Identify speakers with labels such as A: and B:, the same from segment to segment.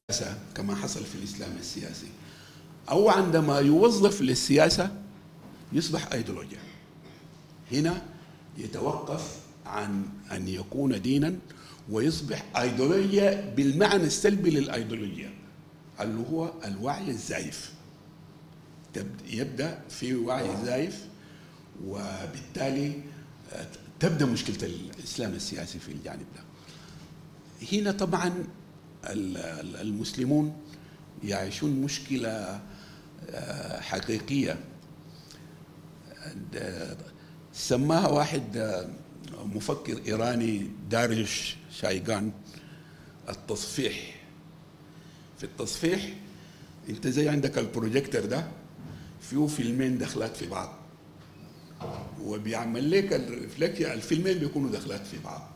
A: كما حصل في الإسلام السياسي أو عندما يوظف للسياسة يصبح أيديولوجيا هنا يتوقف عن أن يكون دينا ويصبح أيديولوجيا بالمعنى السلبي للأيديولوجيا اللي هو الوعي الزايف يبدأ في وعي زايف وبالتالي تبدأ مشكلة الإسلام السياسي في الجانب ده هنا طبعا المسلمون يعيشون مشكلة حقيقية سماها واحد مفكر إيراني داريش شايغان التصفيح في التصفيح انت زي عندك البروجيكتور ده فيه فيلمين دخلات في بعض وبيعمل لك الريفلكشن الفيلمين بيكونوا دخلات في بعض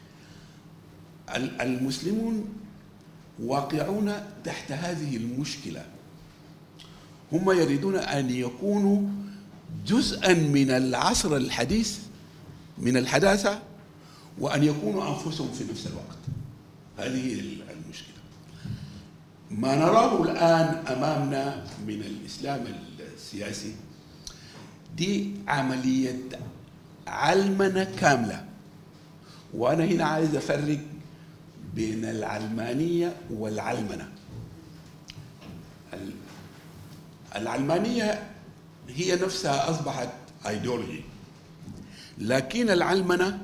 A: المسلمون واقعون تحت هذه المشكله هم يريدون ان يكونوا جزءا من العصر الحديث من الحداثه وان يكونوا انفسهم في نفس الوقت هذه المشكله ما نراه الان امامنا من الاسلام السياسي دي عمليه علمنه كامله وانا هنا عايز افرق بين العلمانيه والعلمنه العلمانيه هي نفسها اصبحت ايديولوجي لكن العلمنه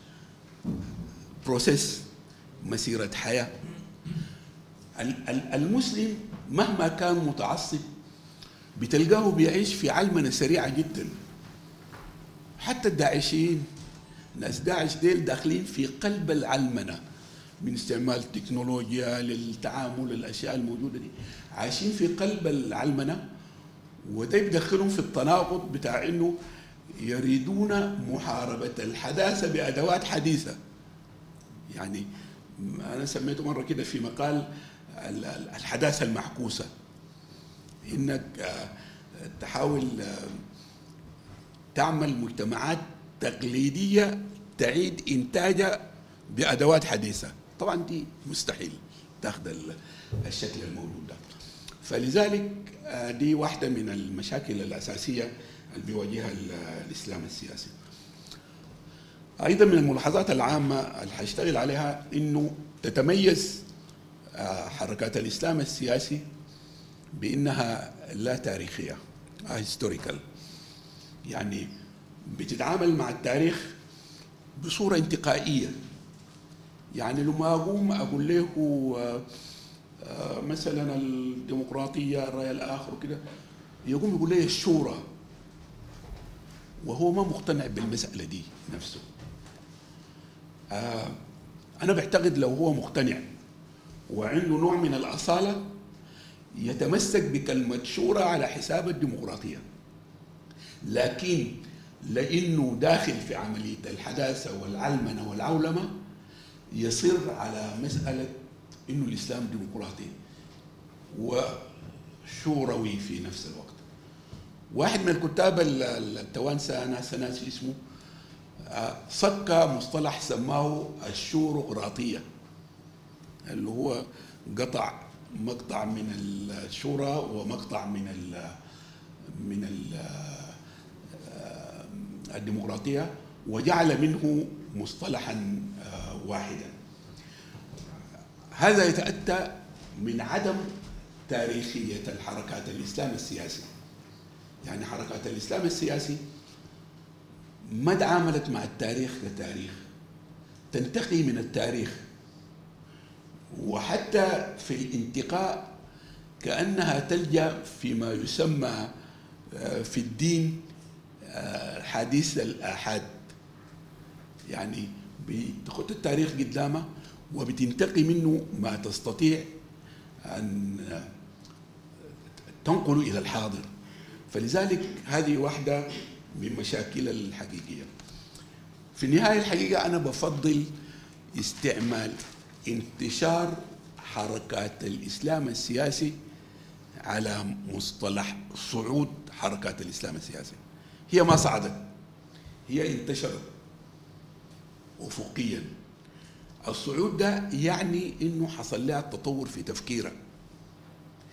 A: بروسيس مسيره حياه المسلم مهما كان متعصب بتلقاه بيعيش في علمنه سريعه جدا حتى الداعشيين ناس داعش ديل داخلين في قلب العلمنه من استعمال تكنولوجيا للتعامل الاشياء الموجوده دي عايشين في قلب العلمنه وده يدخلهم في التناقض بتاع انه يريدون محاربه الحداثه بادوات حديثه يعني انا سميته مره كده في مقال الحداثه المعكوسه انك تحاول تعمل مجتمعات تقليديه تعيد انتاجها بادوات حديثه طبعا دي مستحيل تاخذ الشكل الموجود ده فلذلك دي واحده من المشاكل الاساسيه اللي بيواجهها الاسلام السياسي ايضا من الملاحظات العامه اللي حاشتغل عليها انه تتميز حركات الاسلام السياسي بانها لا تاريخيه هيستوريكال يعني بتتعامل مع التاريخ بصوره انتقائيه يعني لما اقوم اقول له مثلا الديمقراطيه الراي الاخر وكده يقوم يقول لي الشورى وهو ما مقتنع بالمساله دي نفسه انا بعتقد لو هو مقتنع وعنده نوع من الاصاله يتمسك بكلمه شورى على حساب الديمقراطيه لكن لانه داخل في عمليه الحداثه والعلمنه والعولمه يصر على مساله انه الاسلام ديمقراطي وشوروي في نفس الوقت واحد من الكتاب التوانسه انا سناسي اسمه صك مصطلح سماه الشوروقراطيه اللي هو قطع مقطع من الشورى ومقطع من ال من ال الديمقراطيه وجعل منه مصطلحا واحدا هذا يتاتى من عدم تاريخيه الحركات الاسلام السياسي يعني حركات الاسلام السياسي ما تعاملت مع التاريخ كتاريخ تنتقي من التاريخ وحتى في الانتقاء كانها تلجا فيما يسمى في الدين حديث الآحاد يعني بتخط التاريخ قدامه وبتنتقي منه ما تستطيع أن تنقل إلى الحاضر فلذلك هذه واحدة من مشاكل الحقيقية في النهاية الحقيقة أنا بفضل استعمال انتشار حركات الإسلام السياسي على مصطلح صعود حركات الإسلام السياسي هي ما صعدت هي انتشرت افقيا الصعود ده يعني انه حصل لها تطور في تفكيرها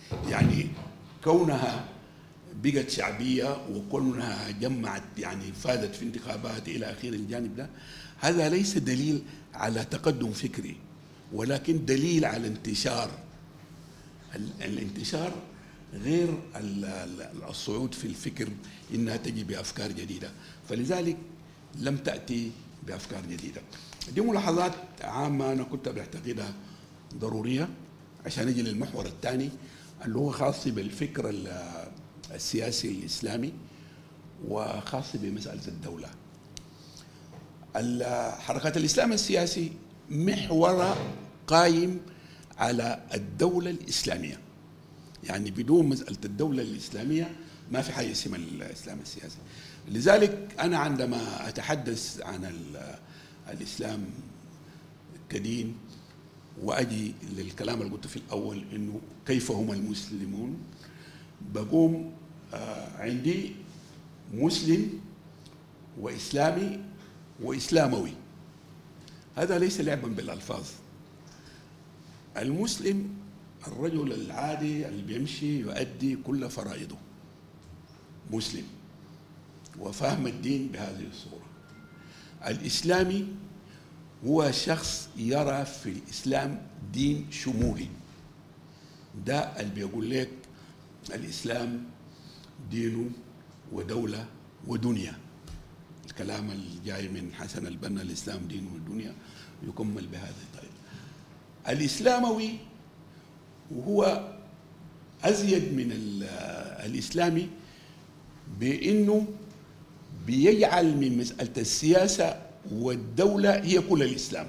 A: يعني كونها بقت شعبيه وكونها جمعت يعني فازت في انتخابات الى اخره الجانب ده هذا ليس دليل على تقدم فكري ولكن دليل على انتشار الانتشار غير الصعود في الفكر انها تجي بافكار جديده فلذلك لم تاتي بافكار جديده دي ملاحظات عامه انا كنت بعتقدها ضروريه عشان اجي للمحور الثاني اللي هو خاص بالفكر السياسي الاسلامي وخاص بمساله الدوله حركات الاسلام السياسي محور قايم على الدوله الاسلاميه يعني بدون مساله الدوله الاسلاميه ما في حاجه اسمها الاسلام السياسي لذلك انا عندما اتحدث عن الاسلام كدين واجي للكلام اللي قلته في الاول انه كيف هم المسلمون بقوم آه، عندي مسلم واسلامي واسلاموي هذا ليس لعبا بالالفاظ المسلم الرجل العادي اللي بيمشي يؤدي كل فرائضه مسلم وفهم الدين بهذه الصورة الإسلامي هو شخص يرى في الإسلام دين شمولي ده اللي بيقول لك الإسلام دين ودولة ودنيا الكلام الجاي من حسن البنا الإسلام دين ودنيا يكمل بهذه الطريقة الإسلاموي وهو أزيد من الإسلامي بأنه بيجعل من مسألة السياسة والدولة هي كل الإسلام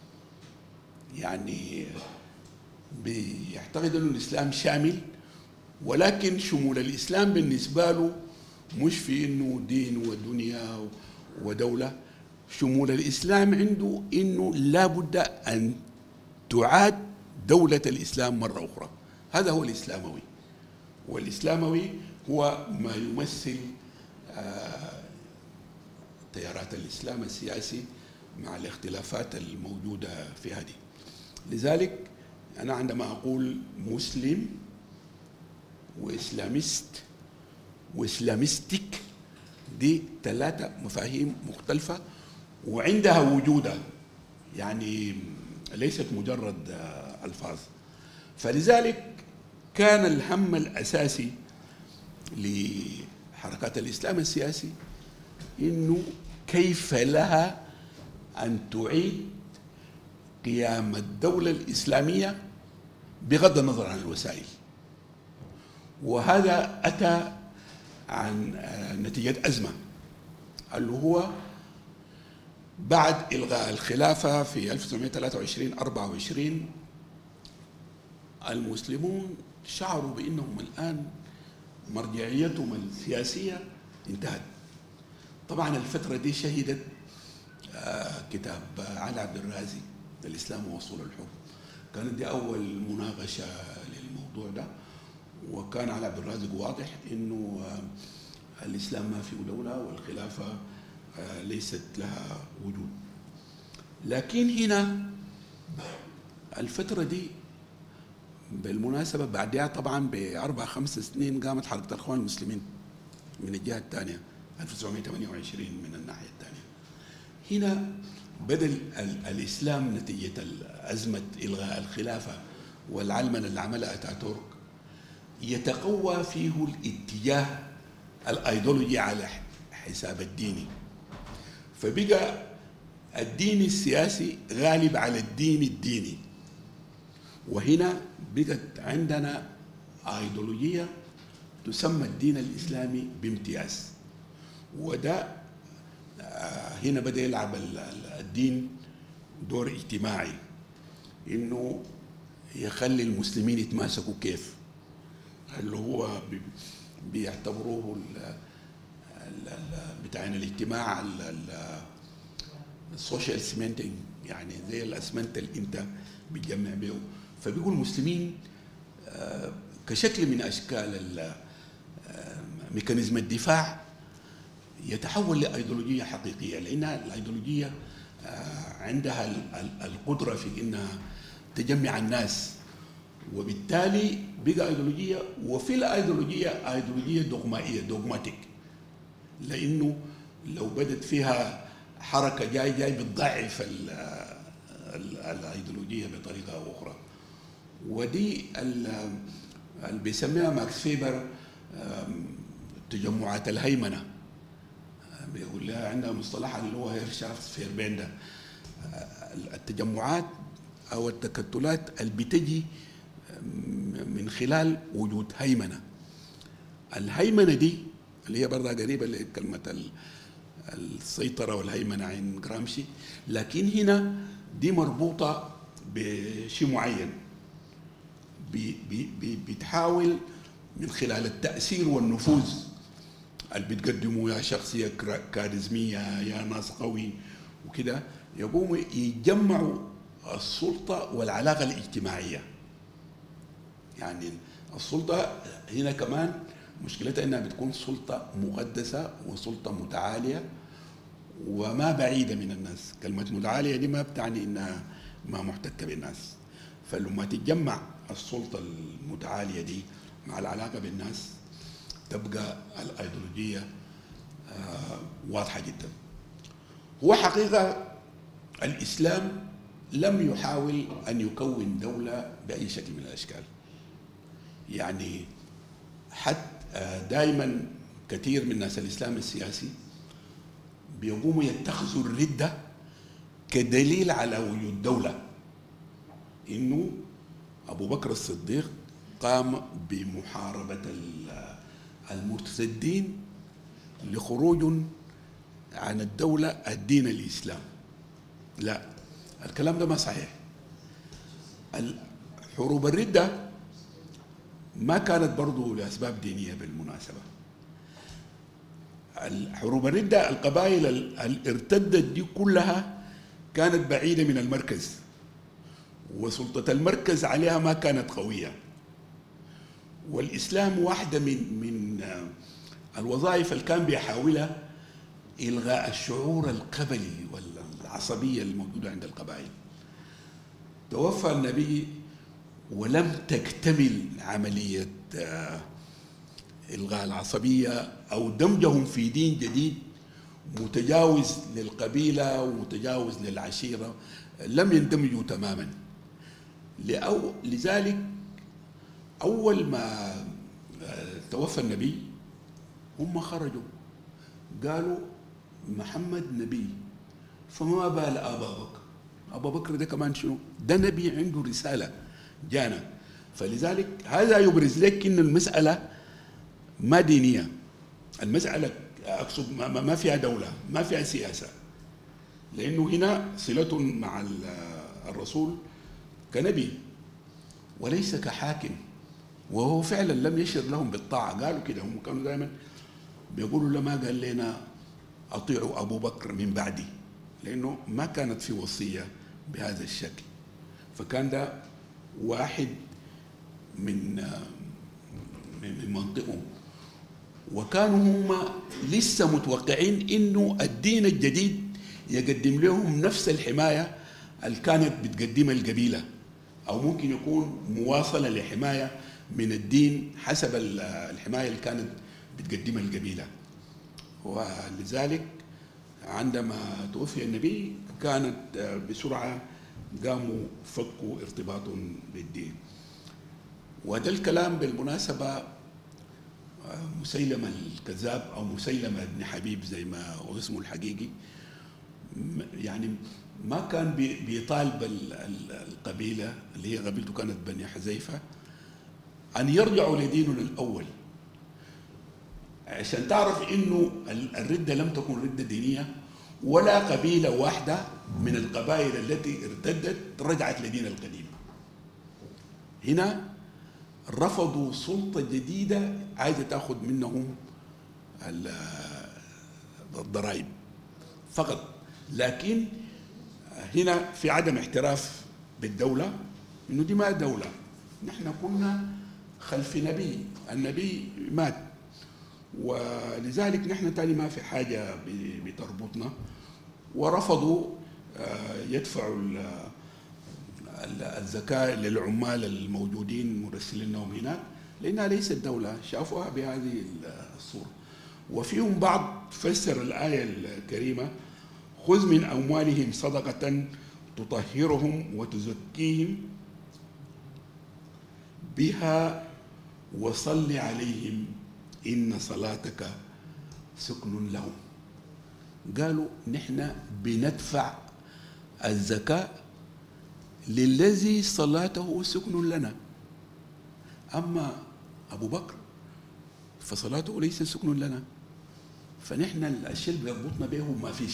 A: يعني بيعتقد أنه الإسلام شامل ولكن شمول الإسلام بالنسبة له مش في أنه دين ودنيا ودولة شمول الإسلام عنده أنه لا بد أن تعاد دولة الإسلام مرة أخرى هذا هو الإسلاموي والإسلاموي هو ما يمثل آه تيارات الإسلام السياسي مع الاختلافات الموجودة في هذه لذلك أنا عندما أقول مسلم وإسلامست وإسلامستيك دي ثلاثة مفاهيم مختلفة وعندها وجودها يعني ليست مجرد ألفاظ فلذلك كان الهم الأساسي لحركات الإسلام السياسي انه كيف لها ان تعيد قيام الدوله الاسلاميه بغض النظر عن الوسائل وهذا اتى عن نتيجه ازمه اللي هو بعد الغاء الخلافه في 1923 24 المسلمون شعروا بانهم الان مرجعيتهم السياسيه انتهت طبعا الفترة دي شهدت آه، كتاب علي عبد الرازي الإسلام ووصول الحكم كانت دي أول مناقشة للموضوع ده وكان علي عبد الرازق واضح إنه آه، الإسلام ما فيه دولة والخلافة آه، ليست لها وجود لكن هنا الفترة دي بالمناسبة بعدها طبعا بأربع خمس سنين قامت حركة الإخوان المسلمين من الجهة الثانية 1928 من الناحية الثانية هنا بدل الإسلام نتيجة أزمة إلغاء الخلافة والعلمنة اللي عملها أتاتورك يتقوى فيه الاتجاه الأيديولوجي على حساب الديني فبقى الدين السياسي غالب على الدين الديني وهنا بقت عندنا ايديولوجيه تسمى الدين الاسلامي بامتياز وده آه، هنا بدا يلعب الدين دور اجتماعي انه يخلي المسلمين يتماسكوا كيف اللي هو بيعتبروه بتاعنا الاجتماع السوشيال سمنتنج يعني زي الاسمنت اللي انت بتجمع به فبيقول المسلمين آه، كشكل من اشكال آه، ميكانيزم الدفاع يتحول لايديولوجيه حقيقيه لانها الايديولوجيه آه، عندها القدره في انها تجمع الناس وبالتالي بقى ايديولوجيه وفي الايديولوجيه ايديولوجيه دوغمائيه دوغماتيك لانه لو بدت فيها حركه جاي جاي بتضعف ال- ال- الايديولوجيه بطريقه او اخرى ودي ال- اللي بيسميها ماكس فيبر آم، تجمعات الهيمنه بيقول لها عندها مصطلح اللي هو هيرشافت فيربيندا التجمعات او التكتلات اللي بتجي من خلال وجود هيمنه الهيمنه دي اللي هي برضه قريبه لكلمه ال- السيطره والهيمنه عند جرامشي لكن هنا دي مربوطه بشيء معين بي بي بي بتحاول من خلال التاثير والنفوذ اللي بتقدموا يا شخصيه كرا- كاريزميه يا ناس قوي وكده يقوموا يجمعوا السلطه والعلاقه الاجتماعيه يعني السلطه هنا كمان مشكلتها انها بتكون سلطه مقدسه وسلطه متعاليه وما بعيده من الناس كلمه متعاليه دي ما بتعني انها ما محتكه بالناس فلما تتجمع السلطه المتعاليه دي مع العلاقه بالناس تبقى الايديولوجيه آه، واضحه جدا هو حقيقه الاسلام لم يحاول ان يكون دوله باي شكل من الاشكال يعني حتى دائما كثير من ناس الاسلام السياسي بيقوموا يتخذوا الرده كدليل على وجود دوله انه ابو بكر الصديق قام بمحاربه ال- المرتدين لخروج عن الدوله الدين الاسلام لا الكلام ده ما صحيح حروب الرده ما كانت برضو لاسباب دينيه بالمناسبه الحروب الردة القبائل اللي ارتدت دي كلها كانت بعيدة من المركز وسلطة المركز عليها ما كانت قوية والإسلام واحدة من من الوظائف اللي كان بيحاولها إلغاء الشعور القبلي والعصبية الموجودة عند القبائل توفى النبي ولم تكتمل عملية آه، إلغاء العصبية أو دمجهم في دين جديد متجاوز للقبيلة ومتجاوز للعشيرة لم يندمجوا تماما لأو لذلك أول ما آه، توفى النبي هم خرجوا قالوا محمد نبي فما بال أبا بكر أبا بكر ده كمان شنو ده نبي عنده رسالة جانا فلذلك هذا يبرز لك أن المسألة ما دينية المسألة أقصد ما- ما ما فيها دولة ما فيها سياسة لأنه هنا صلة مع ال- الرسول كنبي وليس كحاكم وهو فعلا لم يشر لهم بالطاعة قالوا كده هم كانوا دائما بيقولوا لما قال لنا أطيعوا أبو بكر من بعدي لأنه ما كانت في وصية بهذا الشكل فكان ده واحد من من من منطقهم وكانوا هم لسه متوقعين انه الدين الجديد يقدم لهم نفس الحمايه اللي كانت بتقدمها القبيله او ممكن يكون مواصله لحمايه من الدين حسب ال- الحمايه اللي كانت بتقدمها القبيله ولذلك عندما توفي النبي كانت بسرعه قاموا فكوا ارتباطهم بالدين وده الكلام بالمناسبه مسيلمة الكذاب أو مسيلمة ابن حبيب زي ما هو اسمه الحقيقي م- يعني ما كان بي- بيطالب ال- ال- القبيلة اللي هي قبيلته كانت بني حذيفة أن يرجعوا لدينهم الأول عشان تعرف إنه ال- الردة لم تكن ردة دينية ولا قبيلة واحدة من القبائل التي ارتدت رجعت لدين القديم هنا رفضوا سلطة جديدة عايزة تاخذ منهم ال- الضرائب فقط لكن هنا في عدم احتراف بالدولة انه دي ما دولة نحن كنا خلف نبي النبي مات ولذلك نحن تاني ما في حاجة ب- بتربطنا ورفضوا آه، يدفعوا ال- الزكاة للعمال الموجودين مرسلينهم هناك لأنها ليست دولة شافوها بهذه الصورة وفيهم بعض فسر الآية الكريمة خذ من أموالهم صدقة تطهرهم وتزكيهم بها وصل عليهم إن صلاتك سكن لهم قالوا نحن بندفع الزكاة للذي صلاته سكن لنا أما أبو بكر فصلاته ليس سكن لنا فنحن الشيء اللي بيربطنا به ما فيش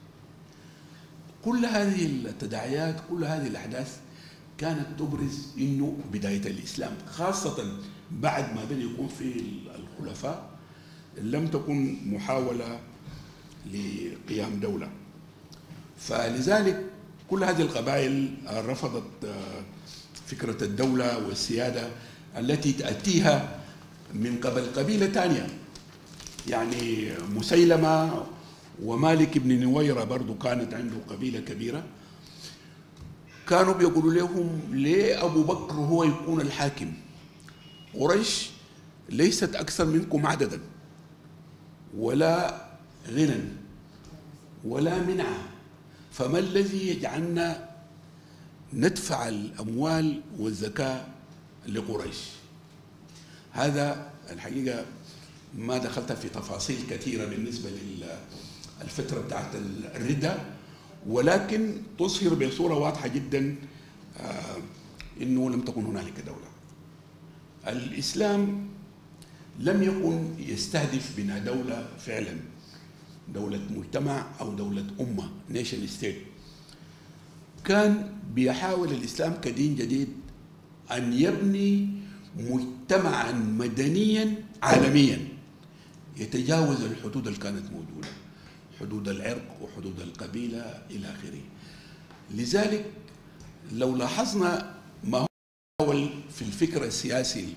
A: كل هذه التداعيات كل هذه الأحداث كانت تبرز انه بدايه الاسلام خاصه بعد ما بدا يكون في الخلفاء لم تكن محاوله لقيام دوله فلذلك كل هذه القبائل رفضت فكره الدوله والسياده التي تاتيها من قبل قبيله ثانيه يعني مسيلمه ومالك بن نويره برضو كانت عنده قبيله كبيره كانوا بيقولوا لهم ليه أبو بكر هو يكون الحاكم قريش ليست أكثر منكم عددا ولا غنى ولا منعة فما الذي يجعلنا ندفع الأموال والزكاة لقريش هذا الحقيقة ما دخلت في تفاصيل كثيرة بالنسبة للفترة بتاعت الردة ولكن تظهر بصوره واضحه جدا آه، انه لم تكن هنالك دوله. الاسلام لم يكن يستهدف بناء دوله فعلا دوله مجتمع او دوله امه نيشن ستيت. كان بيحاول الاسلام كدين جديد ان يبني مجتمعا مدنيا عالميا يتجاوز الحدود اللي كانت موجوده. حدود العرق وحدود القبيلة إلى آخره لذلك لو لاحظنا ما هو في الفكر السياسي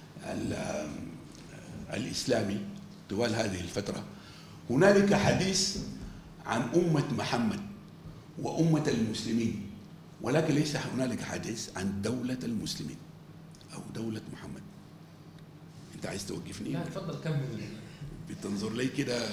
A: الإسلامي طوال هذه الفترة هنالك حديث عن أمة محمد وأمة المسلمين ولكن ليس هنالك حديث عن دولة المسلمين أو دولة محمد أنت عايز توقفني؟
B: لا تفضل كمل
A: بتنظر لي كده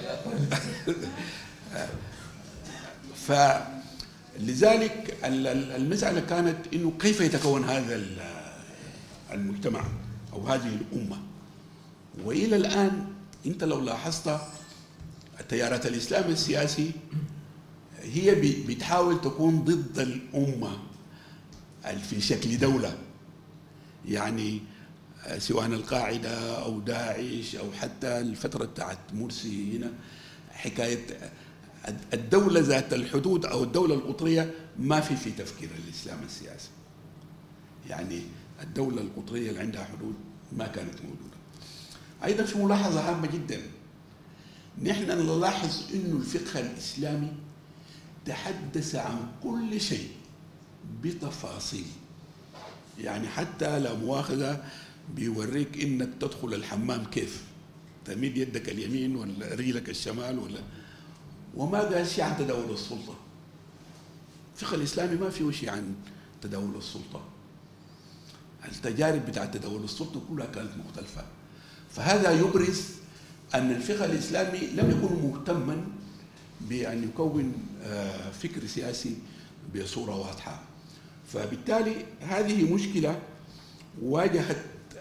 A: فلذلك المسألة كانت انه كيف يتكون هذا المجتمع او هذه الامه والى الان انت لو لاحظت التيارات الاسلام السياسي هي بتحاول تكون ضد الامه في شكل دوله يعني سواء القاعدة أو داعش أو حتى الفترة بتاعت مرسي هنا حكاية الدولة ذات الحدود أو الدولة القطرية ما في في تفكير الإسلام السياسي يعني الدولة القطرية اللي عندها حدود ما كانت موجودة أيضا في ملاحظة هامة جدا نحن نلاحظ أنه الفقه الإسلامي تحدث عن كل شيء بتفاصيل يعني حتى لا مؤاخذة بيوريك انك تدخل الحمام كيف تميد يدك اليمين ولا رجلك الشمال ولا وما قال شيء عن تداول السلطة الفقه الإسلامي ما فيه شيء عن تداول السلطة التجارب بتاعت تداول السلطة كلها كانت مختلفة فهذا يبرز أن الفقه الإسلامي لم يكن مهتما بأن يكون آه، فكر سياسي بصورة واضحة فبالتالي هذه مشكلة واجهت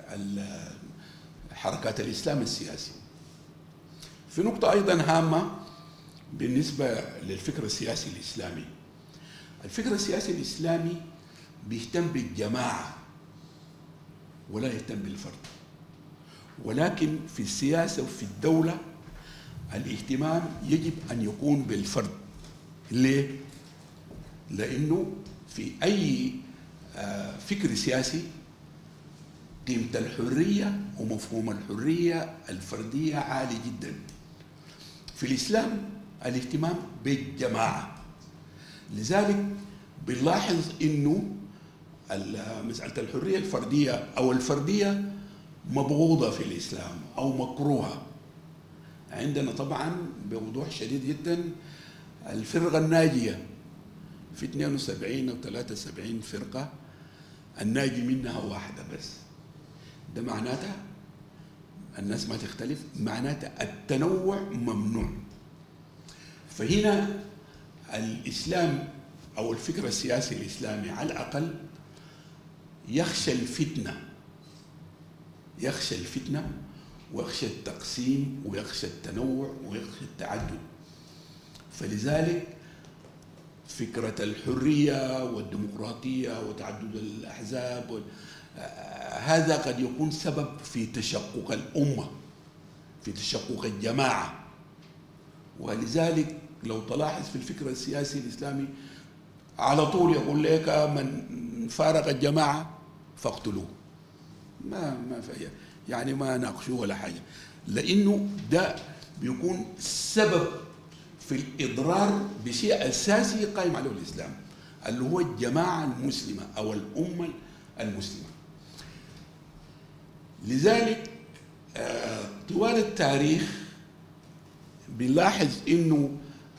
A: حركات الإسلام السياسي في نقطة أيضا هامة بالنسبة للفكر السياسي الإسلامي الفكر السياسي الإسلامي بيهتم بالجماعة ولا يهتم بالفرد ولكن في السياسة وفي الدولة الاهتمام يجب أن يكون بالفرد ليه؟ لأنه في أي آه، فكر سياسي قيمة الحرية ومفهوم الحرية الفردية عالي جدا في الإسلام الاهتمام بالجماعة لذلك بنلاحظ انه مسألة الحرية الفردية أو الفردية مبغوضة في الإسلام أو مكروهة عندنا طبعا بوضوح شديد جدا الفرقة الناجية في 72 او 73 فرقه الناجي منها واحده بس ده معناتها الناس ما تختلف معناتها التنوع ممنوع فهنا الاسلام او الفكر السياسي الاسلامي على الاقل يخشى الفتنه يخشى الفتنه ويخشى التقسيم ويخشى التنوع ويخشى التعدد فلذلك فكرة الحرية والديمقراطية وتعدد الأحزاب هذا قد يكون سبب في تشقق الأمة في تشقق الجماعة ولذلك لو تلاحظ في الفكر السياسي الإسلامي على طول يقول لك من فارق الجماعة فاقتلوه ما ما في يعني ما ناقشوه ولا حاجة لأنه ده بيكون سبب في الإضرار بشيء أساسي قائم عليه الإسلام اللي هو الجماعة المسلمة أو الأمة المسلمة لذلك آه، طوال التاريخ بنلاحظ انه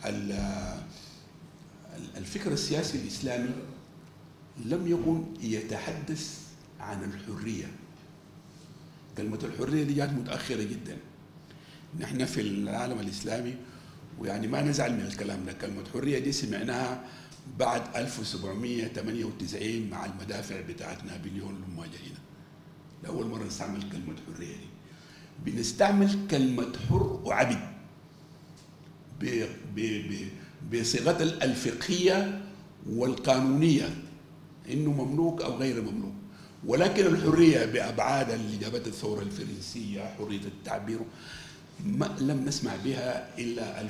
A: الفكر السياسي الاسلامي لم يكن يتحدث عن الحريه كلمه الحريه دي جات متاخره جدا نحن في العالم الاسلامي ويعني ما نزعل من الكلام ده كلمه حريه دي سمعناها بعد 1798 مع المدافع بتاعت نابليون لما جينا لأول مرة نستعمل كلمة حرية دي بنستعمل كلمة حر وعبد بصيغة الفقهية والقانونية إنه مملوك أو غير مملوك ولكن الحرية بأبعاد اللي جابت الثورة الفرنسية حرية التعبير ما لم نسمع بها إلا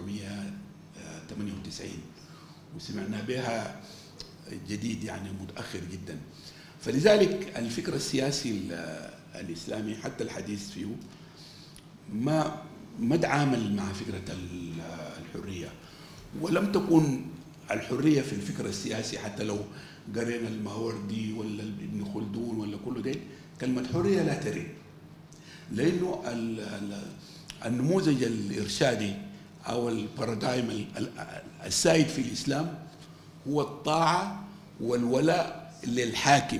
A: 1798 وسمعنا بها جديد يعني متأخر جدا فلذلك الفكر السياسي الاسلامي حتى الحديث فيه ما ما تعامل مع فكره الحريه ولم تكن الحريه في الفكر السياسي حتى لو قرينا الماوردي ولا ابن خلدون ولا كل ده كلمه حريه لا ترد لانه النموذج الارشادي او البارادايم السائد في الاسلام هو الطاعه والولاء للحاكم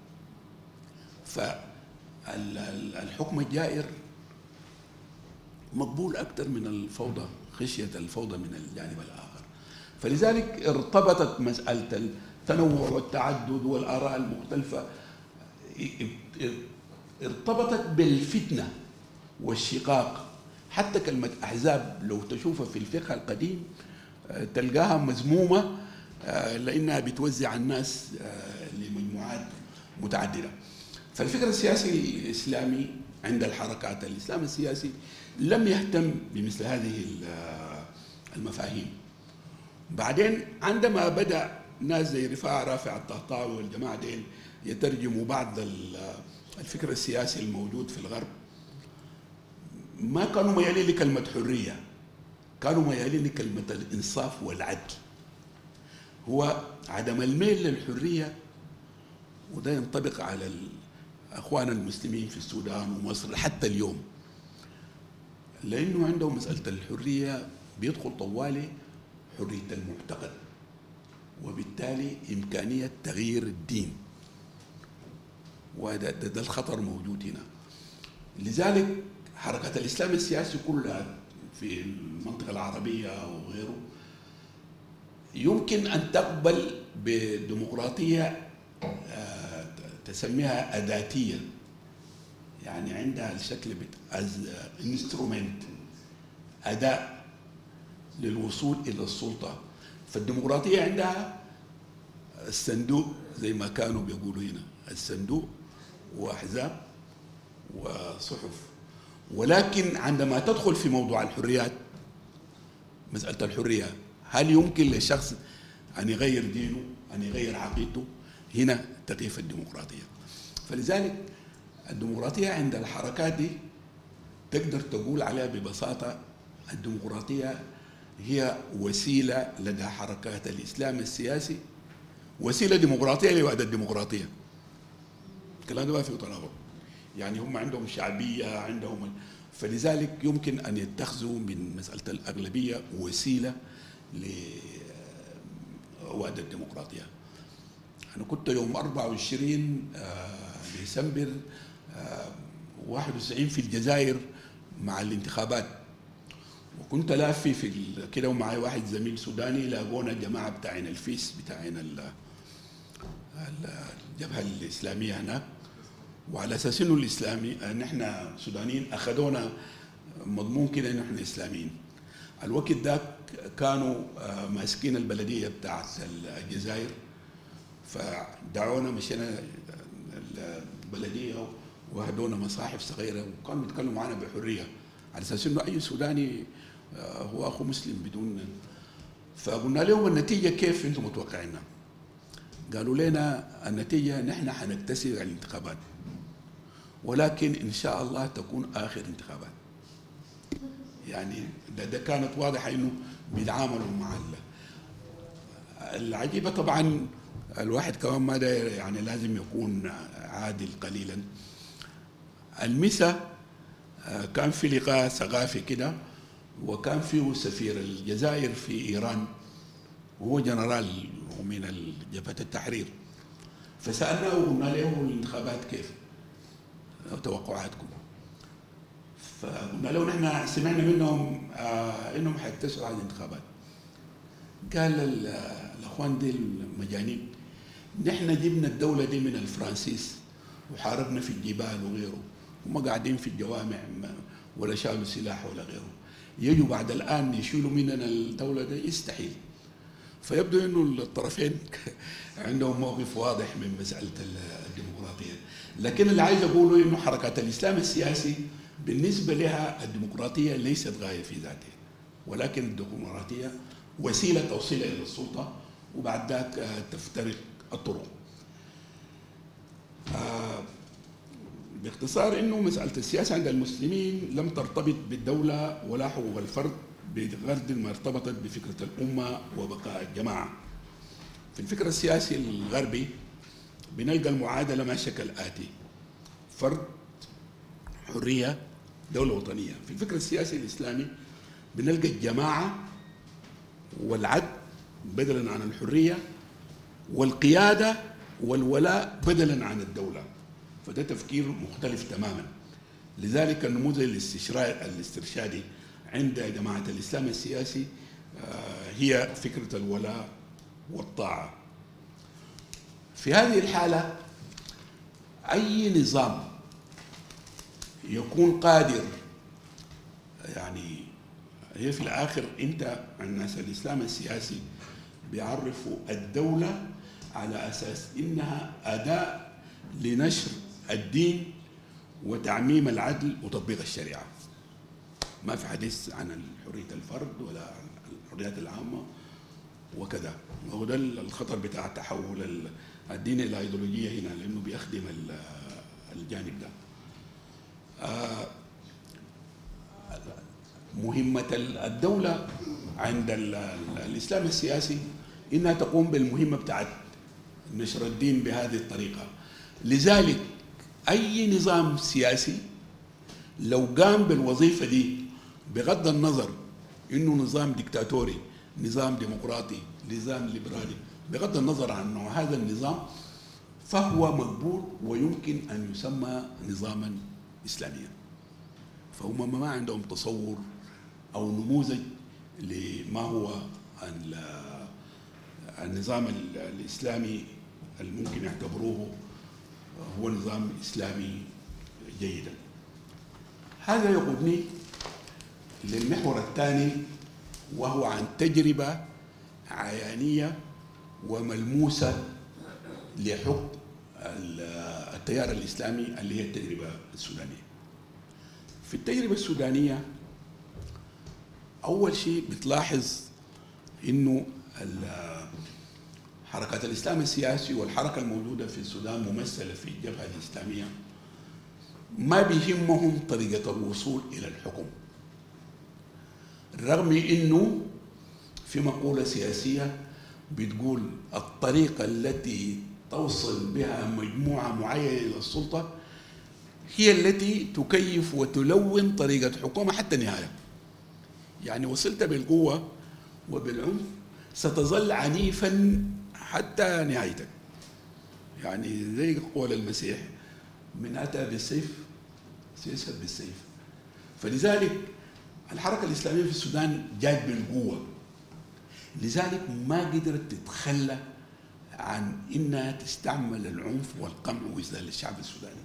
A: فالحكم الجائر مقبول أكثر من الفوضى خشية الفوضى من الجانب الآخر فلذلك ارتبطت مسألة التنوع والتعدد والآراء المختلفة ارتبطت بالفتنة والشقاق حتى كلمة أحزاب لو تشوفها في الفقه القديم تلقاها مذمومة لأنها بتوزع الناس لمجموعات متعددة فالفكر السياسي الإسلامي عند الحركات الإسلام السياسي لم يهتم بمثل هذه المفاهيم بعدين عندما بدأ ناس زي رفاعة رافع الطهطاوي والجماعة دين يترجموا بعض الفكر السياسي الموجود في الغرب ما كانوا ميالين لكلمة حرية كانوا ميالين لكلمة الإنصاف والعدل هو عدم الميل للحرية وده ينطبق على اخواننا المسلمين في السودان ومصر حتى اليوم لانه عندهم مساله الحريه بيدخل طوالي حريه المعتقد وبالتالي امكانيه تغيير الدين وده ده, ده الخطر موجود هنا لذلك حركه الاسلام السياسي كلها في المنطقه العربيه وغيره يمكن ان تقبل بديمقراطيه تسميها أداتية يعني عندها الشكل انسترومنت أداة للوصول إلى السلطة فالديمقراطية عندها الصندوق زي ما كانوا بيقولوا هنا الصندوق وأحزاب وصحف ولكن عندما تدخل في موضوع الحريات مسألة الحرية هل يمكن للشخص أن يغير دينه أن يغير عقيدته هنا تقيف الديمقراطية فلذلك الديمقراطية عند الحركات دي تقدر تقول عليها ببساطة الديمقراطية هي وسيلة لدى حركات الإسلام السياسي وسيلة ديمقراطية لوعد الديمقراطية الكلام ده ما فيه تناقض يعني هم عندهم شعبية عندهم فلذلك يمكن أن يتخذوا من مسألة الأغلبية وسيلة وعد الديمقراطية أنا كنت يوم 24 آه، ديسمبر 91 في الجزائر مع الانتخابات وكنت لافي في كده ومعي واحد زميل سوداني لاقونا الجماعه بتاعين الفيس بتاعين الجبهه الاسلاميه هناك وعلى اساس انه الاسلامي نحن سودانيين اخذونا مضمون كده انه احنا اسلاميين الوقت ذاك كانوا آه، ماسكين البلديه بتاعت الجزائر فدعونا مشينا البلديه وهدونا مصاحف صغيره وكانوا بيتكلموا معنا بحريه على اساس انه اي سوداني آه، هو اخو مسلم بدون فقلنا لهم النتيجه كيف انتم متوقعينها؟ قالوا لنا النتيجه نحن حنكتسب الانتخابات ولكن ان شاء الله تكون اخر انتخابات يعني ده, ده كانت واضحه انه بيتعاملوا مع العجيبه طبعا الواحد كمان ما يعني لازم يكون عادل قليلا المسا آه، كان في لقاء ثقافي كده وكان فيه سفير الجزائر في ايران وهو جنرال ومن جبهه التحرير فسالناه وقلنا له الانتخابات كيف؟ توقعاتكم فقلنا له نحن سمعنا منهم آه انهم حيتسعوا على الانتخابات قال الاخوان دي المجانين نحن جبنا الدوله دي من الفرنسيس وحاربنا في الجبال وغيره هم قاعدين في الجوامع ولا شالوا سلاح ولا غيره يجوا بعد الان يشيلوا مننا الدوله دي يستحيل فيبدو انه الطرفين عندهم موقف واضح من مساله الديمقراطيه لكن اللي عايز اقوله انه حركات الاسلام السياسي بالنسبه لها الديمقراطيه ليست غايه في ذاتها ولكن الديمقراطيه وسيله توصيل الى السلطه وبعد ذاك تفترق الطرق آه باختصار انه مساله السياسه عند المسلمين لم ترتبط بالدوله ولا حقوق الفرد بغرض ما ارتبطت بفكره الامه وبقاء الجماعه. في الفكر السياسي الغربي بنلقى المعادله ماشيه كالاتي فرد حريه دوله وطنيه، في الفكر السياسي الاسلامي بنلقى الجماعه والعدل بدلا عن الحريه والقياده والولاء بدلا عن الدوله. فده تفكير مختلف تماما لذلك النموذج الاسترشادي عند جماعة الإسلام السياسي آه، هي فكرة الولاء والطاعة في هذه الحالة أي نظام يكون قادر يعني هي في الآخر أنت الناس الإسلام السياسي بيعرفوا الدولة على أساس إنها أداة لنشر الدين وتعميم العدل وتطبيق الشريعة ما في حديث عن حرية الفرد ولا عن الحريات العامة وكذا وهو ده الخطر بتاع تحول الدين إلى أيديولوجية هنا لأنه بيخدم الجانب ده آه، مهمة الدولة عند الإسلام السياسي إنها تقوم بالمهمة بتاعت نشر الدين بهذه الطريقة لذلك أي نظام سياسي لو قام بالوظيفة دي بغض النظر إنه نظام ديكتاتوري نظام ديمقراطي نظام ليبرالي بغض النظر عن نوع هذا النظام فهو مقبول ويمكن أن يسمى نظاما إسلاميا فهم ما عندهم تصور أو نموذج لما هو النظام الإسلامي الممكن يعتبروه هو نظام إسلامي جيدا هذا يقودني للمحور الثاني وهو عن تجربة عيانية وملموسة لحكم التيار الإسلامي اللي هي التجربة السودانية في التجربة السودانية أول شيء بتلاحظ إنه حركة الإسلام السياسي والحركة الموجودة في السودان ممثلة في الجبهة الإسلامية ما بيهمهم طريقة الوصول إلى الحكم رغم أنه في مقولة سياسية بتقول الطريقة التي توصل بها مجموعة معينة إلى السلطة هي التي تكيف وتلون طريقة حكومة حتى النهاية يعني وصلت بالقوة وبالعنف ستظل عنيفا حتى نهايتك يعني زي قول المسيح من أتى بالسيف سيذهب بالسيف فلذلك الحركة الإسلامية في السودان جات بالقوة لذلك ما قدرت تتخلى عن انها تستعمل العنف والقمع وإذلال الشعب السوداني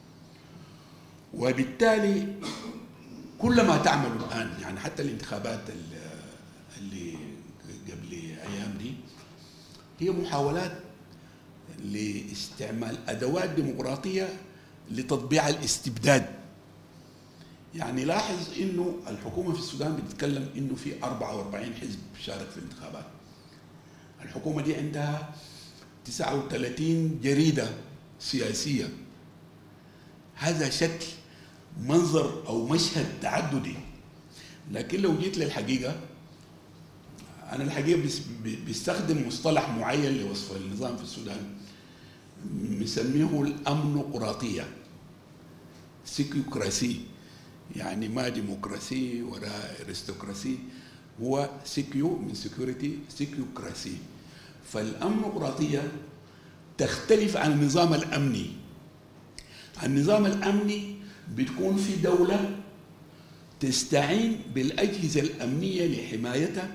A: وبالتالي كل ما تعمل الان يعني حتى الانتخابات اللي قبل ايام دي هي محاولات لاستعمال ادوات ديمقراطيه لتطبيع الاستبداد يعني لاحظ انه الحكومه في السودان بتتكلم انه في 44 حزب شارك في الانتخابات الحكومه دي عندها 39 جريده سياسيه هذا شكل منظر او مشهد تعددي لكن لو جيت للحقيقه انا الحقيقه بيستخدم مصطلح معين لوصف النظام في السودان مسميه الامنقراطيه سيكيوكراسي يعني ما ديمقراسي ولا ارستقراسي هو سيكيو من سيكوريتي سيكيوكراسي فالامنقراطيه تختلف عن النظام الامني النظام الامني بتكون في دوله تستعين بالاجهزه الامنيه لحمايتها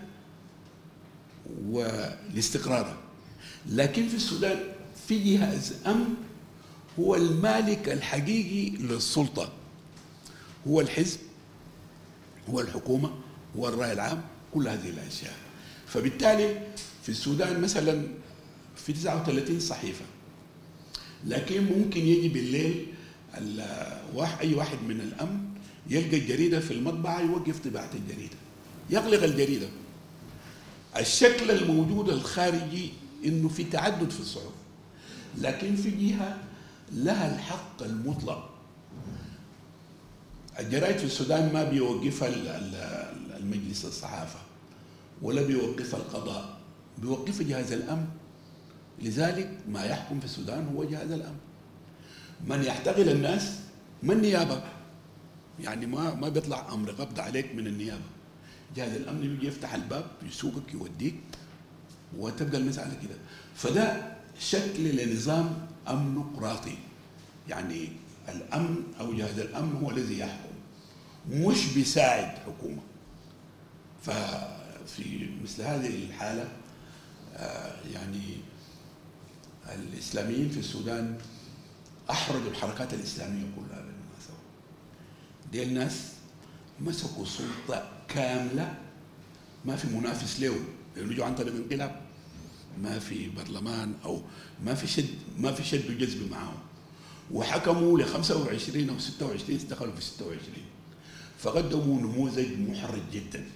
A: ولاستقرارها لكن في السودان في جهاز امن هو المالك الحقيقي للسلطه هو الحزب هو الحكومه هو الراي العام كل هذه الاشياء فبالتالي في السودان مثلا في 39 صحيفه لكن ممكن يجي بالليل اي واحد من الامن يلقى الجريده في المطبعه يوقف طباعه الجريده يغلق الجريده الشكل الموجود الخارجي انه في تعدد في الصحف لكن في جهه لها الحق المطلق الجرائد في السودان ما بيوقفها المجلس الصحافه ولا بيوقفها القضاء بيوقفها جهاز الامن لذلك ما يحكم في السودان هو جهاز الامن من يحتقل الناس ما النيابه يعني ما ما بيطلع امر قبض عليك من النيابه جهاز الامن بيجي يفتح الباب يسوقك يوديك وتبقى المساله كده فده شكل لنظام امنقراطي يعني الامن او جهاز الامن هو الذي يحكم مش بيساعد حكومه ففي مثل هذه الحاله آه، يعني الاسلاميين في السودان احرجوا الحركات الاسلاميه كلها بالمناسبه دي الناس مسكوا سلطه كامله ما في منافس له لانه عن طريق انقلاب ما في برلمان او ما في شد ما في شد وجذب معاهم وحكموا ل 25 او 26 استقلوا في 26 فقدموا نموذج محرج جدا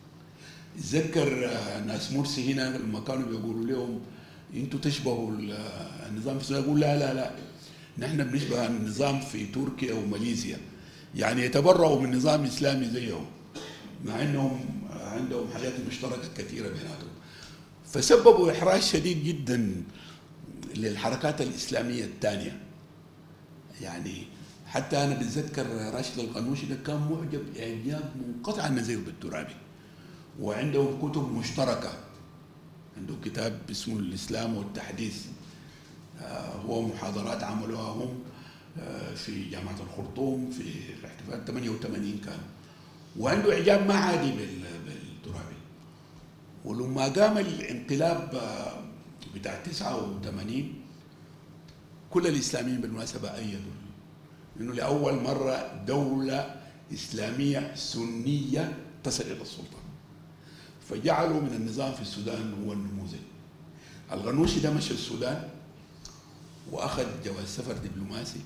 A: اتذكر ناس مرسي هنا لما كانوا بيقولوا لهم انتوا تشبهوا النظام في السودان يقول لا لا لا نحن بنشبه النظام في تركيا وماليزيا يعني يتبرعوا من نظام اسلامي زيهم مع انهم عندهم حاجات مشتركه كثيره بيناتهم فسببوا احراج شديد جدا للحركات الاسلاميه الثانيه يعني حتى انا بتذكر راشد القنوشي ده كان معجب اعجاب منقطع النظير بالترابي وعندهم كتب مشتركه عنده كتاب اسمه الاسلام والتحديث آه، هو محاضرات عملوها هم آه، في جامعه الخرطوم في الاحتفال 88 كان وعنده اعجاب ما عادي بالترابي ولما قام الانقلاب آه، بتاع 89 كل الاسلاميين بالمناسبه ايدوا انه لاول مره دوله اسلاميه سنيه تصل الى السلطه فجعلوا من النظام في السودان هو النموذج الغنوشي ده مشى السودان واخذ جواز سفر دبلوماسي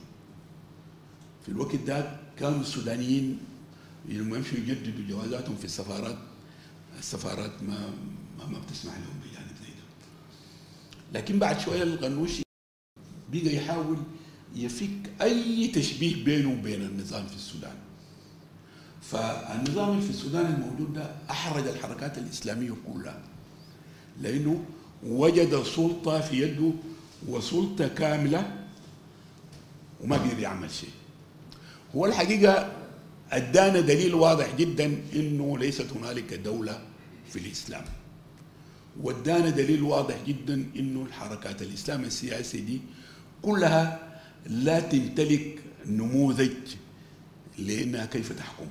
A: في الوقت ده كانوا السودانيين لما يمشوا يجددوا جوازاتهم في السفارات السفارات ما ما, ما بتسمح لهم بجانب زي ده لكن بعد شويه الغنوشي بقى يحاول يفك اي تشبيه بينه وبين النظام في السودان فالنظام في السودان الموجود ده احرج الحركات الاسلاميه كلها لانه وجد سلطه في يده وسلطه كامله وما قدر يعمل شيء هو الحقيقه ادانا دليل واضح جدا انه ليست هنالك دوله في الاسلام وادانا دليل واضح جدا انه الحركات الاسلام السياسي دي كلها لا تمتلك نموذج لانها كيف تحكم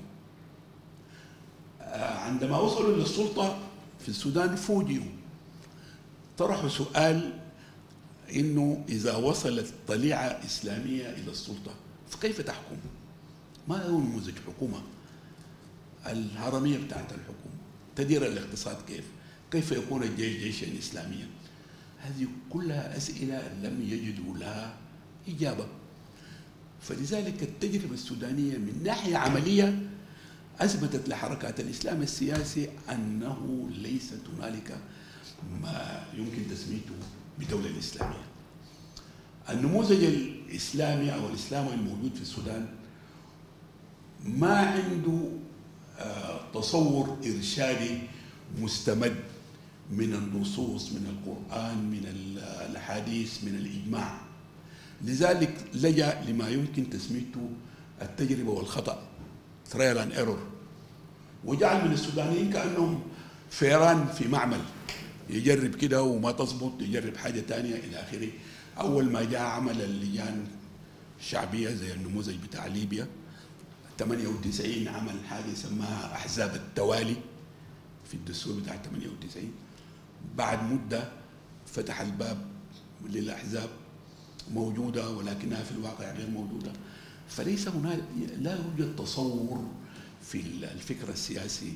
A: آه، عندما وصلوا للسلطه في السودان فوجئوا طرحوا سؤال انه اذا وصلت طليعه اسلاميه الى السلطه فكيف تحكم؟ ما هو نموذج حكومه الهرميه بتاعت الحكومه تدير الاقتصاد كيف؟ كيف يكون الجيش جيشا اسلاميا؟ هذه كلها اسئله لم يجدوا لها اجابه فلذلك التجربه السودانيه من ناحيه عمليه اثبتت لحركات الاسلام السياسي انه ليست هنالك ما يمكن تسميته بدوله اسلاميه. النموذج الاسلامي او الاسلامي الموجود في السودان ما عنده آه، تصور ارشادي مستمد من النصوص من القران من الاحاديث من الاجماع لذلك لجا لما يمكن تسميته التجربه والخطا ترايل اند ايرور وجعل من السودانيين كانهم فيران في معمل يجرب كده وما تظبط يجرب حاجه ثانيه الى اخره اول ما جاء عمل اللجان الشعبيه زي النموذج بتاع ليبيا 98 عمل حاجه سماها احزاب التوالي في الدستور بتاع 98 بعد مده فتح الباب للاحزاب موجوده ولكنها في الواقع غير موجوده فليس هناك لا يوجد تصور في الفكر السياسي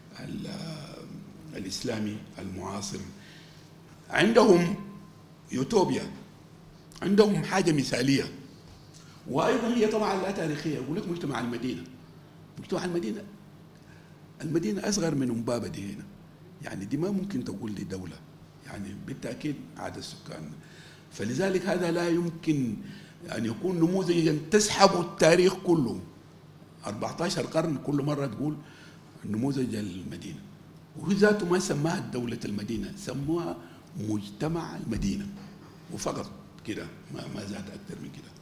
A: الاسلامي المعاصر عندهم يوتوبيا عندهم حاجه مثاليه وايضا هي طبعا لا تاريخيه يقول لك مجتمع المدينه مجتمع المدينه المدينه اصغر من امبابه دي هنا يعني دي ما ممكن تقول لي دوله يعني بالتاكيد عدد السكان فلذلك هذا لا يمكن أن يكون نموذجا تسحب التاريخ كله 14 قرن كل مرة تقول نموذج المدينة وهو ذاته ما سماها دولة المدينة سموها مجتمع المدينة وفقط كده ما, ما زاد أكثر من كده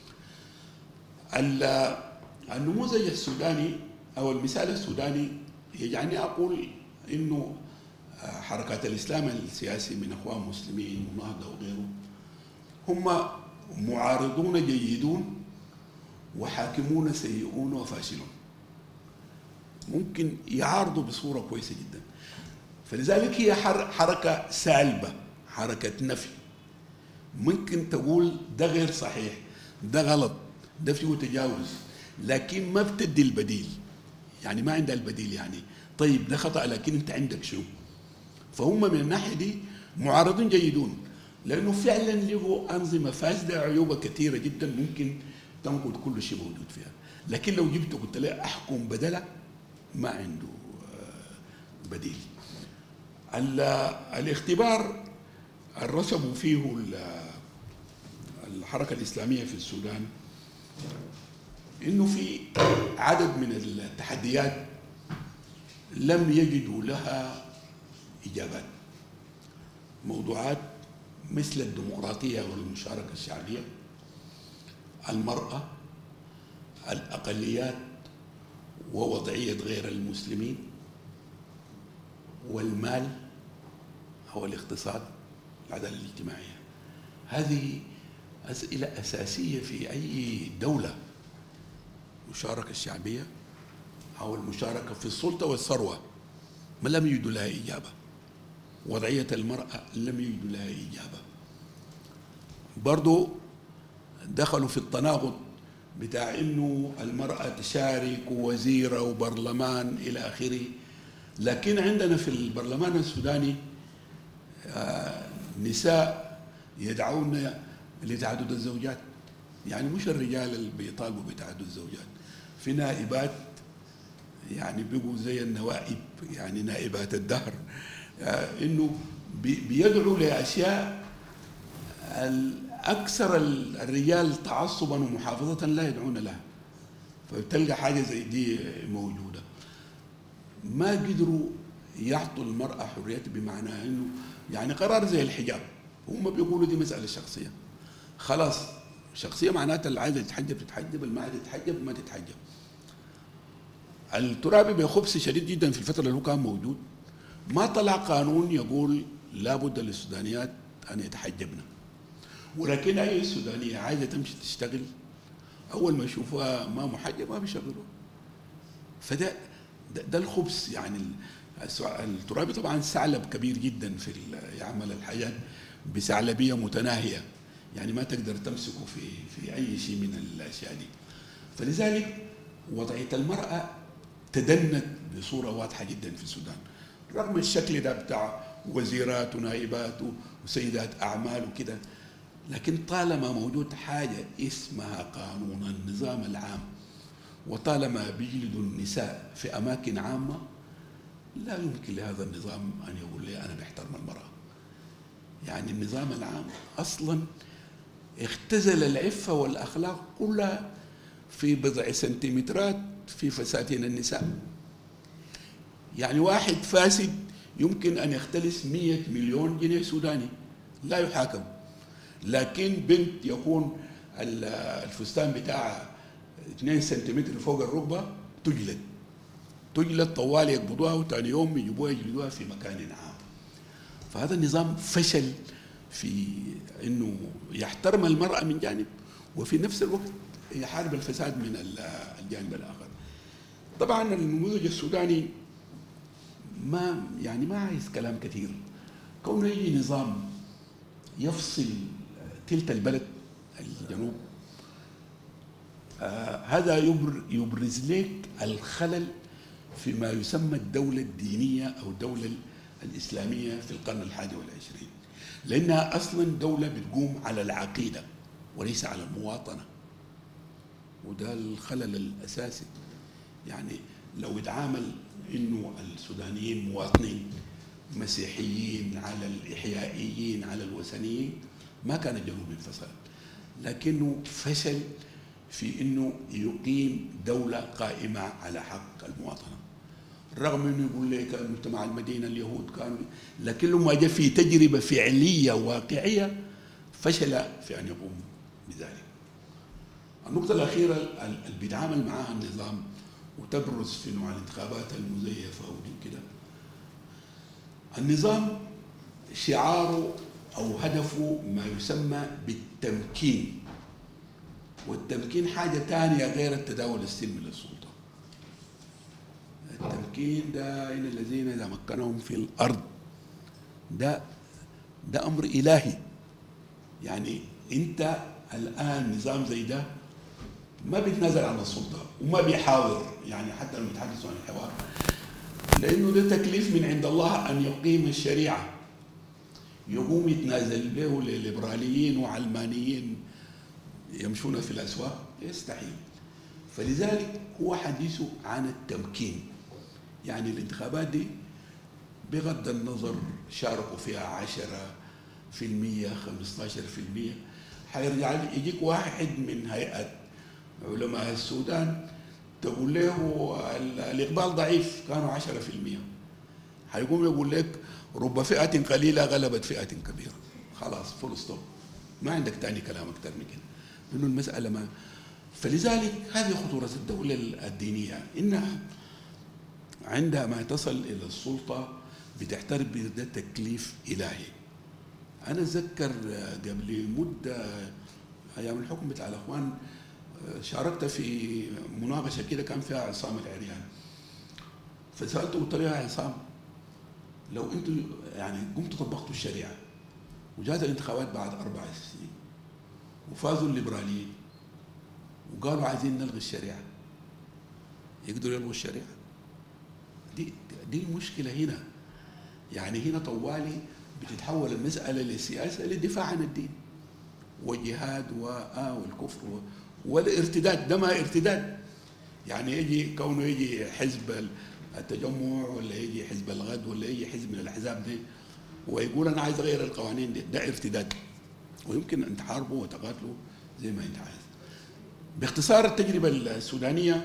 A: النموذج السوداني أو المثال السوداني يجعلني أقول إنه حركات الإسلام السياسي من أخوان مسلمين ونهضة وغيره هم معارضون جيدون وحاكمون سيئون وفاشلون ممكن يعارضوا بصورة كويسة جدا فلذلك هي حركة سالبة حركة نفي ممكن تقول ده غير صحيح ده غلط ده فيه تجاوز لكن ما بتدي البديل يعني ما عندها البديل يعني طيب ده خطأ لكن انت عندك شو فهم من الناحية دي معارضين جيدون لانه فعلا له انظمه فاسده عيوبها كثيره جدا ممكن تنقض كل شيء موجود فيها لكن لو جبته قلت له احكم بدله ما عنده آه، بديل الاختبار رسموا فيه الحركه الاسلاميه في السودان انه في عدد من التحديات لم يجدوا لها اجابات موضوعات مثل الديمقراطية والمشاركة الشعبية المرأة الأقليات ووضعية غير المسلمين والمال هو الاقتصاد العدالة الاجتماعية هذه أسئلة أساسية في أي دولة المشاركة الشعبية أو المشاركة في السلطة والثروة ما لم يجدوا لها إجابة وضعية المرأة لم يجدوا لها إجابة برضو دخلوا في التناقض بتاع انه المرأة تشارك ووزيرة وبرلمان الى اخره لكن عندنا في البرلمان السوداني آه، نساء يدعون لتعدد الزوجات يعني مش الرجال اللي بيطالبوا بتعدد الزوجات في نائبات يعني بيقوا زي النوائب يعني نائبات الدهر آه، انه بيدعوا لاشياء اكثر الرجال تعصبا ومحافظه لا يدعون لها فتلقى حاجه زي دي موجوده ما قدروا يعطوا المراه حريتها بمعنى انه يعني قرار زي الحجاب هم بيقولوا دي مساله شخصيه خلاص شخصيه معناتها اللي عايزه تتحجب تتحجب اللي ما عايزه تتحجب ما تتحجب الترابي بخبث شديد جدا في الفتره اللي هو كان موجود ما طلع قانون يقول لابد للسودانيات أن يتحجبن ولكن أي سودانية عايزة تمشي تشتغل أول ما يشوفوها ما محجبة ما بيشغلوها فده ده, ده الخبز يعني الترابي طبعا ثعلب كبير جدا في يعمل الحياة بثعلبية متناهية يعني ما تقدر تمسكه في في أي شيء من الأشياء دي فلذلك وضعية المرأة تدنت بصورة واضحة جدا في السودان رغم الشكل ده بتاع وزيرات ونائبات وسيدات أعمال وكده لكن طالما موجود حاجة اسمها قانون النظام العام وطالما بيجلدوا النساء في أماكن عامة لا يمكن لهذا النظام أن يقول لي أنا بحترم المرأة يعني النظام العام أصلا اختزل العفة والأخلاق كلها في بضع سنتيمترات في فساتين النساء يعني واحد فاسد يمكن أن يختلس مية مليون جنيه سوداني لا يحاكم لكن بنت يكون الفستان بتاعها 2 سنتيمتر فوق الركبة تجلد تجلد طوال يقبضوها وثاني يوم يجيبوها يجلدوها في مكان عام فهذا النظام فشل في انه يحترم المرأة من جانب وفي نفس الوقت يحارب الفساد من الجانب الاخر طبعا النموذج السوداني ما يعني ما عايز كلام كثير كونه يجي نظام يفصل تلت البلد الجنوب آه هذا يبرز لك الخلل فيما يسمى الدولة الدينية أو الدولة الإسلامية في القرن الحادي والعشرين لأنها أصلا دولة بتقوم على العقيدة وليس على المواطنة وده الخلل الأساسي يعني لو اتعامل انه السودانيين مواطنين مسيحيين على الاحيائيين على الوثنيين ما كان الجنوب انفصل لكنه فشل في انه يقيم دوله قائمه على حق المواطنه رغم انه يقول لك مجتمع المدينه اليهود كانوا لكن لما جاء في تجربه فعليه واقعيه فشل في ان يقوم بذلك. النقطه الاخيره اللي بيتعامل معها النظام وتبرز في نوع الانتخابات المزيفة ودي كده النظام شعاره أو هدفه ما يسمى بالتمكين والتمكين حاجة تانية غير التداول السلمي للسلطة التمكين ده إن الذين إذا مكنهم في الأرض ده ده أمر إلهي يعني أنت الآن نظام زي ده ما بيتنازل عن السلطة وما بيحاور يعني حتى لما يتحدثوا عن الحوار لأنه ده تكليف من عند الله أن يقيم الشريعة يقوم يتنازل به لليبراليين وعلمانيين يمشون في الأسواق يستحيل فلذلك هو حديثه عن التمكين يعني الانتخابات دي بغض النظر شاركوا فيها عشرة في المية خمستاشر في المية حيرجع يجيك واحد من هيئة علماء السودان تقول له الإقبال ضعيف كانوا 10% حيقوم يقول لك رب فئة قليلة غلبت فئة كبيرة خلاص فول ستوب ما عندك تاني كلام أكثر من كده لأنه المسألة ما فلذلك هذه خطورة الدولة الدينية إنها عندما تصل إلى السلطة بتعترف بده تكليف إلهي أنا أتذكر قبل مدة أيام الحكم بتاع الأخوان شاركت في مناقشة كده كان فيها عصام العريان فسألته قلت له يا عصام لو انتوا يعني قمتوا طبقتوا الشريعة وجات الانتخابات بعد أربع سنين وفازوا الليبراليين وقالوا عايزين نلغي الشريعة يقدروا يلغوا الشريعة دي دي المشكلة هنا يعني هنا طوالي بتتحول المسألة للسياسة للدفاع عن الدين والجهاد وآه والكفر والارتداد ده ما ارتداد يعني يجي كونه يجي حزب التجمع ولا يجي حزب الغد ولا يجي حزب من الاحزاب دي ويقول انا عايز اغير القوانين دي ده ارتداد ويمكن ان تحاربوا وتقاتلوا زي ما انت عايز باختصار التجربه السودانيه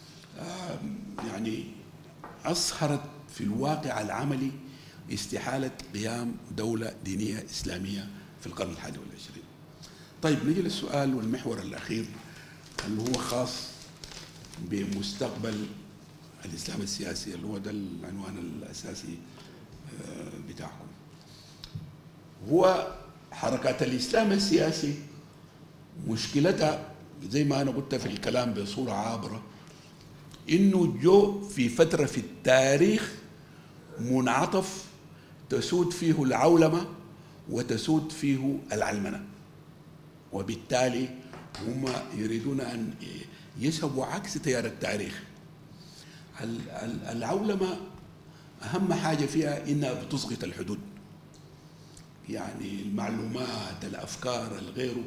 A: يعني اظهرت في الواقع العملي استحاله قيام دوله دينيه اسلاميه في القرن الحادي والعشرين طيب نجي للسؤال والمحور الأخير اللي هو خاص بمستقبل الإسلام السياسي اللي هو ده العنوان الأساسي آه، بتاعكم هو حركات الإسلام السياسي مشكلتها زي ما أنا قلت في الكلام بصورة عابرة إنه جو في فترة في التاريخ منعطف تسود فيه العولمة وتسود فيه العلمنة وبالتالي هم يريدون أن يسهبوا عكس تيار التاريخ العولمة أهم حاجة فيها إنها بتسقط الحدود يعني المعلومات الأفكار الغيره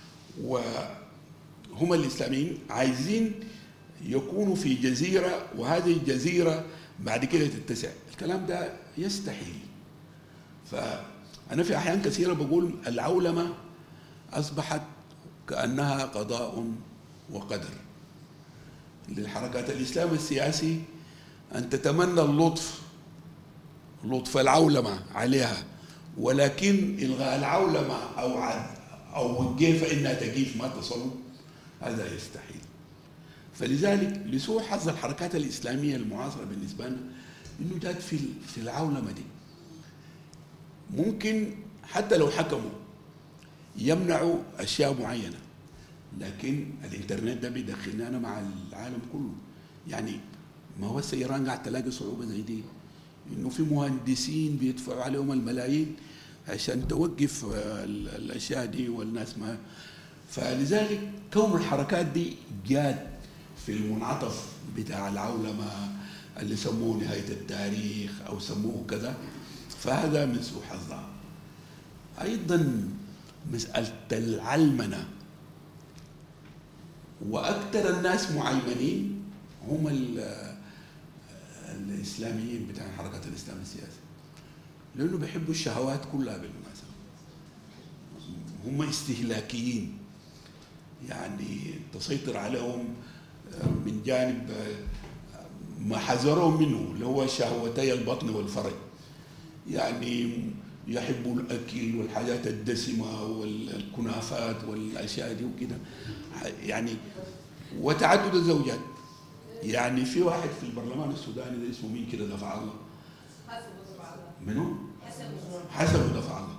A: وهم الإسلاميين عايزين يكونوا في جزيرة وهذه الجزيرة بعد كده تتسع الكلام ده يستحيل فأنا في أحيان كثيرة بقول العولمة أصبحت كأنها قضاء وقدر للحركات الإسلام السياسي أن تتمنى اللطف لطف العولمة عليها ولكن إلغاء العولمة أو عد أو كيف إنها تجيف ما تصلوا هذا يستحيل فلذلك لسوء حظ الحركات الإسلامية المعاصرة بالنسبة لنا إنه جات في في العولمة دي ممكن حتى لو حكموا يمنعوا أشياء معينة لكن الانترنت ده بيدخلنا مع العالم كله يعني ما هو السيران قاعد تلاقي صعوبة زي دي انه في مهندسين بيدفعوا عليهم الملايين عشان توقف الاشياء دي والناس ما فلذلك كون الحركات دي جاد في المنعطف بتاع العولمه اللي سموه نهايه التاريخ او سموه كذا فهذا من سوء حظها ايضا مساله العلمنه واكثر الناس معلمنين هم الاسلاميين بتاع حركه الاسلام السياسي لانه بيحبوا الشهوات كلها بالمناسبه هم استهلاكيين يعني تسيطر عليهم آه، من جانب آه، ما حذرهم منه اللي هو شهوتي البطن والفرج يعني يحبوا الاكل والحاجات الدسمه والكنافات والاشياء دي وكده يعني وتعدد الزوجات يعني في واحد في البرلمان السوداني ده اسمه مين كده دفع الله منو؟ حسب دفع الله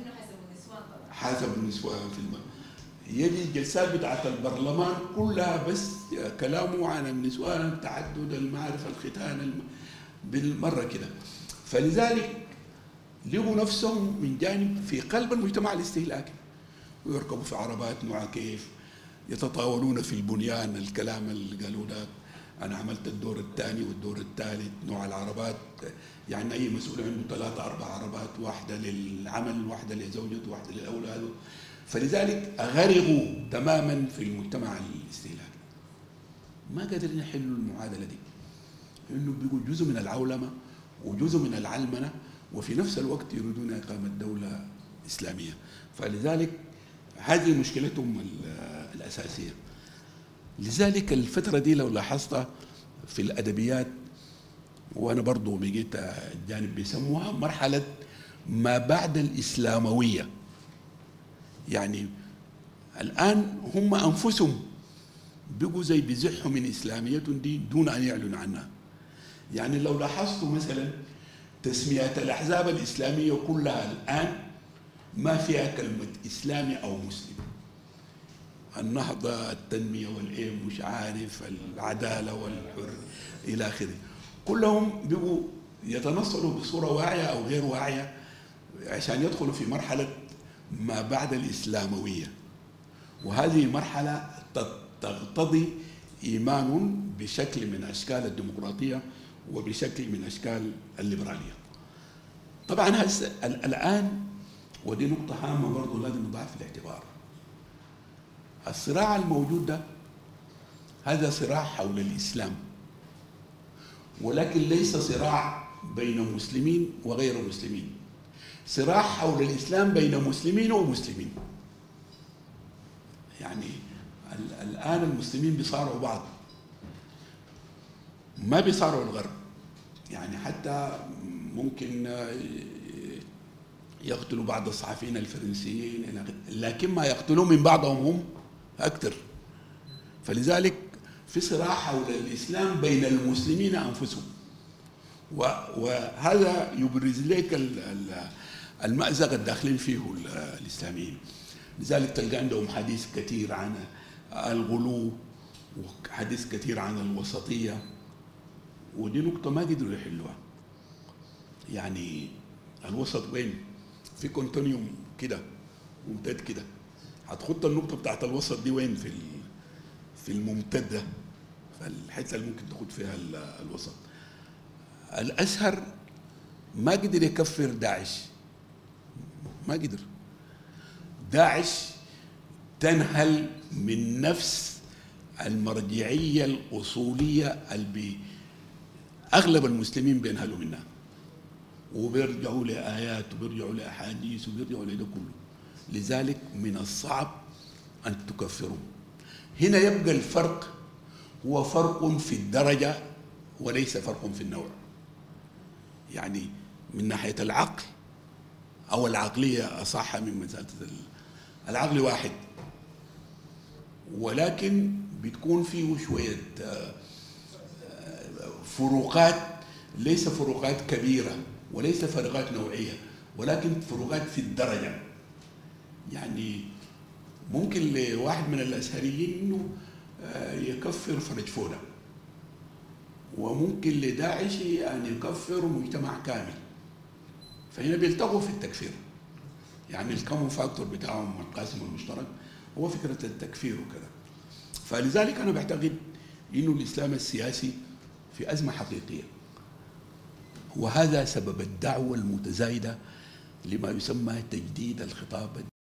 A: حسب النسوان في الم... يجي الجلسات بتاعت البرلمان كلها بس كلامه عن النسوان تعدد المعرفة الختان الم... بالمرة كده فلذلك لقوا نفسهم من جانب في قلب المجتمع الاستهلاكي ويركبوا في عربات نوع كيف يتطاولون في البنيان الكلام اللي قالوا ده انا عملت الدور الثاني والدور الثالث نوع العربات يعني اي مسؤول عنده ثلاثة اربع عربات واحده للعمل واحده لزوجته واحده لاولاده فلذلك غرقوا تماما في المجتمع الاستهلاكي ما قادرين يحلوا المعادله دي انه بيقوا جزء من العولمه وجزء من العلمنه وفي نفس الوقت يريدون اقامه دوله اسلاميه فلذلك هذه مشكلتهم الاساسيه لذلك الفترة دي لو لاحظت في الأدبيات وأنا برضو بقيت الجانب بيسموها مرحلة ما بعد الإسلاموية يعني الآن هم أنفسهم بقوا زي بيزحوا من إسلاميتهم دي دون أن يعلنوا عنها يعني لو لاحظتوا مثلا تسميات الأحزاب الإسلامية كلها الآن ما فيها كلمة إسلامي أو مسلم النهضة التنمية والإيه مش عارف العدالة والحر إلى آخره كلهم بيبقوا يتنصلوا بصورة واعية أو غير واعية عشان يدخلوا في مرحلة ما بعد الإسلاموية وهذه المرحلة تقتضي إيمان بشكل من أشكال الديمقراطية وبشكل من أشكال الليبرالية طبعا الآن ودي نقطة هامة برضو لازم نضعها في الاعتبار الصراع الموجود ده هذا صراع حول الإسلام ولكن ليس صراع بين مسلمين وغير مسلمين صراع حول الإسلام بين مسلمين ومسلمين يعني الآن المسلمين بيصارعوا بعض ما بيصارعوا الغرب يعني حتى ممكن يقتلوا بعض الصحفيين الفرنسيين لكن ما يقتلوا من بعضهم هم أكثر فلذلك في صراع حول الإسلام بين المسلمين أنفسهم وهذا يبرز لك المأزق الداخلين فيه الإسلاميين لذلك تلقى عندهم حديث كثير عن الغلو وحديث كثير عن الوسطية ودي نقطة ما قدروا يحلوها يعني الوسط وين في كونتينيوم كده ممتد كده هتخط النقطة بتاعت الوسط دي وين في في الممتد ده فالحتة اللي ممكن تاخد فيها الوسط الأزهر ما قدر يكفر داعش ما قدر داعش تنهل من نفس المرجعية الأصولية اللي أغلب المسلمين بينهلوا منها وبيرجعوا لآيات وبيرجعوا لأحاديث وبيرجعوا لده كله لذلك من الصعب أن تكفروا هنا يبقى الفرق هو فرق في الدرجة وليس فرق في النوع يعني من ناحية العقل أو العقلية أصح من مسألة العقل واحد ولكن بتكون فيه شوية فروقات ليس فروقات كبيرة وليس فروقات نوعية ولكن فروقات في الدرجة يعني ممكن لواحد من الأزهريين إنه يكفر فرج فولا وممكن لداعش أن يكفر مجتمع كامل فهنا بيلتقوا في التكفير يعني الكومن فاكتور بتاعهم القاسم المشترك هو فكرة التكفير وكذا فلذلك أنا بعتقد إنه الإسلام السياسي في أزمة حقيقية وهذا سبب الدعوة المتزايدة لما يسمى تجديد الخطاب